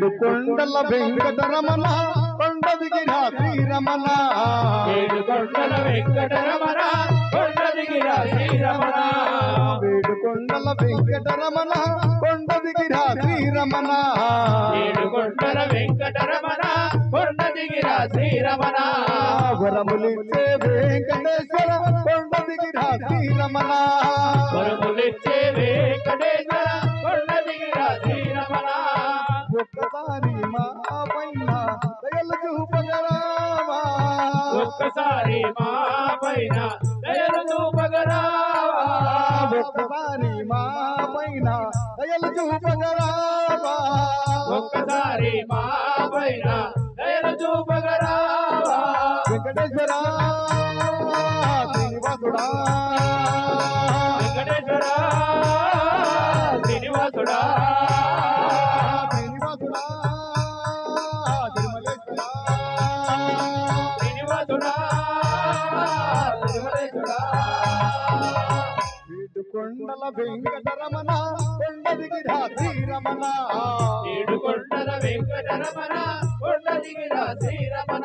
ఏడు కొండల వెంకటరమణ కొండ దిగిన శ్రీరమణ ఏడు కొండల వెంకటరమణ కొండ దిగిన శ్రీరమణ ఏడు కొండల వెంకటరమణ కొండ దిగిన శ్రీరమణ ఏడు కొండల వెంకటరమణ కొండ దిగిన శ్రీరమణ వరములిచ్చే వెంకటేశ్వర కొండ దిగిన శ్రీరమణ వరములిచ్చే వెంకటేశ్వర కొండ దిగిన శ్రీరమణ ఒక్కసారి మా పైన దయలు చూపగరావా ఒక్కసారి మా పైన దయలు చూపగరావా ఒక్కసారి మా పైన దయలు చూపగరావా ఒక్కసారి మా పైన దయలు చూపగరావా వెంకటేశ్వర శ్రీనివాసుడా వెంకటేశ్వర శ్రీనివాసుడా శ్రీనివాసుడా తిరుమలేశ్వర శ్రీనివాసుడా తిరుమలేశ్వరా వీడు కొండల వెంకటరమణ కొండ దిగిర శ్రీరమణ ఏడు కొండల వెంకటరమణ కొండ దిగిన శ్రీరమణ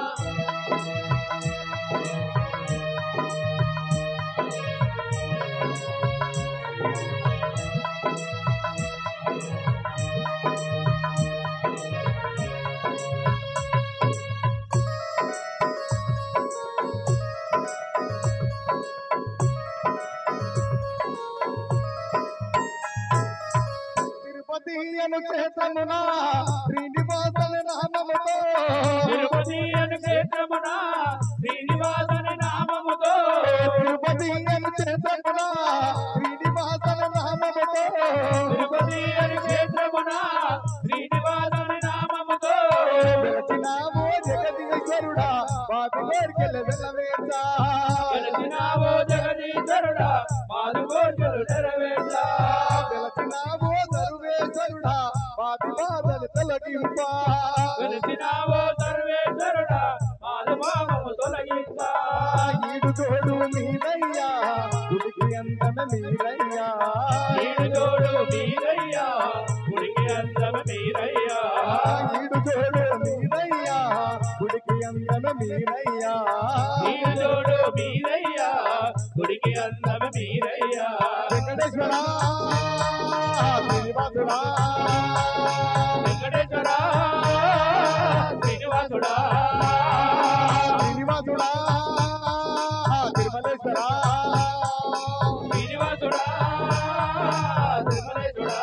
తిరుపతి అను చేతమున శ్రీనివాసన నామముతో తిరుపతి అను క్షేత్రమున శ్రీనివాసని నామముతో తిరుపతి అను చేతమున శ్రీనివాసన నామముతో తిరుపతి అను క్షేత్రమున శ్రీనివాసని నామముతో వెలసినావో జగదీశ్వరుడా పాపి కోరికల వెలవేచా వెలసినావో జగదీశ్వరుడా మాదు కోర్కెలు నెరవేర్చా వెలసినావో సర్వేశ్వరుడా పాపి బాధలు తొలగింపా వెలసినావో సర్వేశ్వరుడా మాదు పాపము తొలగించా ఈడు తోడు మీరయ్యా గుడికి అందన మీరయ్యా ఈడు జోడు మీరయ్యా గుడికి అందమ మీరయ్యా ఈడు తోడు మీరయ్యా గుడికి అందన మీరయ్యా ఈడు జోడు మీరయ్యా గుడికి అందమ మీరయ్యా వెంకటేశ్వర శ్రీనివాసుడా వెంకటేశ్వరా శ్రీనివాసుడా శ్రీనివాసుడా తిరుమలేశ్వరా శ్రీనివాసుడా తిరుమలేశుడా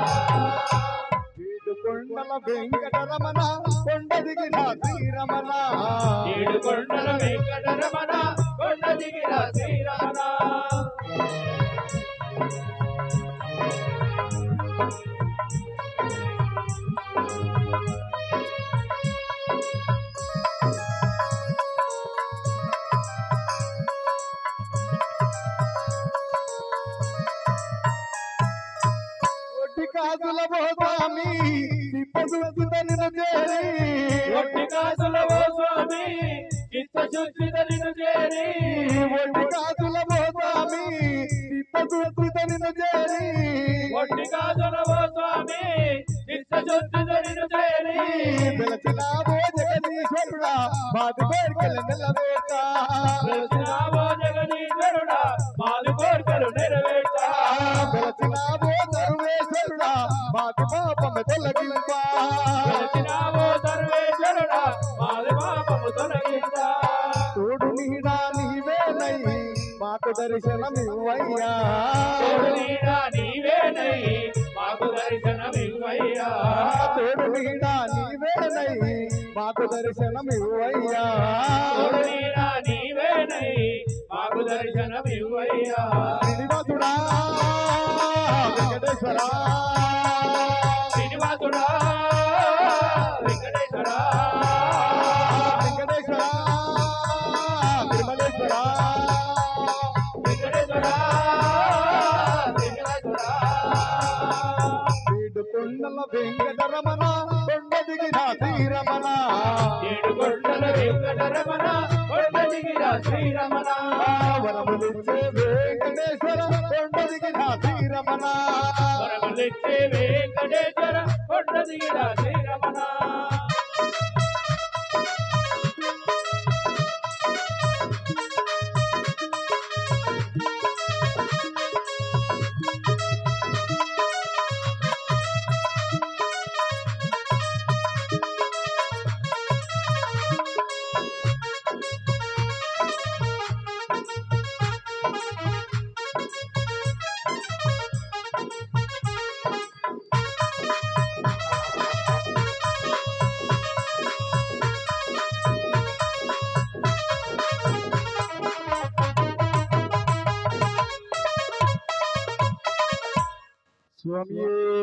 వీడు కొండల వెంకటరమణ కొండ దిగిన శ్రీరమణ ఏడు కొండల వెంకటరమణ కొండ దిగిన శ్రీరమణ ఒడ్డి కాసుల పోతామి తిప్పదుద్దుత నిన్ను చేరి ఒట్టి కాసుల ఓ స్వామి చిత్తశుద్ధి నిన్ను చేరి ఒడ్డి కాసుల పోతామి తిప్పదుద్దుత నిన్ను చేరి ఒట్టి కాసుల ఓ స్వామి చిత్తశుద్ధి నిన్ను చేరి పిలచినావో జగదీశ్వరుడా బాధి కోరికల నిలవేట వెలిసినావో జగదీశ్వరుడా మాలు కోర్కెలు నెరవేర్చా పిలచినావో సర్వేశ్వరుడా బాధి పాపము తొలగింపా వెలిసినావో సర్వేశ్వరుడా మాలు పాపము తొలగించా తోడు నీడా నీవేనై మాకు దర్శనమివ్వయ్యా తోడు నీడా నీవేనై మాకు దర్శనమివ్వయ్యా తోడు నీడా నీవేనై మాకు దర్శనమివ్వయ్యా తోడు నీడా నీవేనై మాకు దర్శనమివ్వయ్యా శ్రీనివాసుడా వెంకటేశ్వరా శ్రీనివాసుడా వెంకటేశ్వరా వెంకటేశ్వరా తిరుమలేశ్వరా వెంకటేశ్వరా శ్రీనివాసుడా వీడు కొండల వెంకటరమణ కొండ దిగిన శ్రీరమణ ఏడు కొండల వెంకటరమణ కొండ దిగిన శ్రీరమణ వరములిచ్చే వెంకటేశ్వర కొండ దిగిన శ్రీరమణ వరములిచ్చే వెంకటేశ్వర కొండ దిగిరా శ్రీరమణ స్వామియే